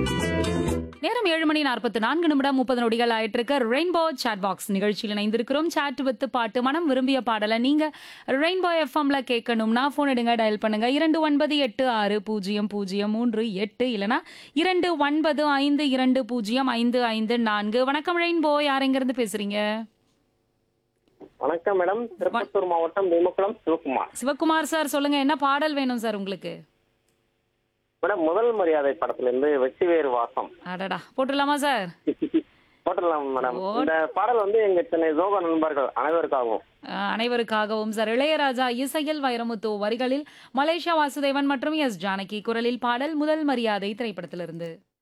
நேரம் ஏழு மணி நாற்பத்தி நான்கு நிமிடம் முப்பது நொடிகள் ஆயிட்டு இருக்க ரெயின்போ சாட் பாக்ஸ் நிகழ்ச்சியில் இணைந்திருக்கிறோம் சாட் வித் பாட்டு மனம் விரும்பிய பாடலை நீங்க ரெயின்போ எஃப்எம்ல கேட்கணும்னா போன் எடுங்க டயல் பண்ணுங்க இரண்டு ஒன்பது எட்டு ஆறு பூஜ்ஜியம் பூஜ்ஜியம் மூன்று எட்டு இல்லனா இரண்டு ஒன்பது ஐந்து இரண்டு பூஜ்ஜியம் ஐந்து ஐந்து நான்கு வணக்கம் ரெயின்போ யார் எங்க இருந்து பேசுறீங்க வணக்கம் மேடம் திருப்பத்தூர் மாவட்டம் பீமக்குளம் சிவகுமார் சிவகுமார் சார் சொல்லுங்க என்ன பாடல் வேணும் சார் உங்களுக்கு மேடம் முதல் மரியாதை படத்துல இருந்து வெற்றி வேறு வாசம் அடடா போட்டுடலாமா சார் போட்டுடலாம் மேடம் இந்த பாடல் வந்து எங்க சென்னை ஜோகா நண்பர்கள் அனைவருக்காகவும் அஹ், அனைவருக்காகவும் சார் இளையராஜா இசையில் வைரமுத்து வரிகளில் மலேசியா வாசுதேவன் மற்றும் எஸ் ஜானகி குரலில் பாடல் முதல் மரியாதை திரைப்படத்திலிருந்து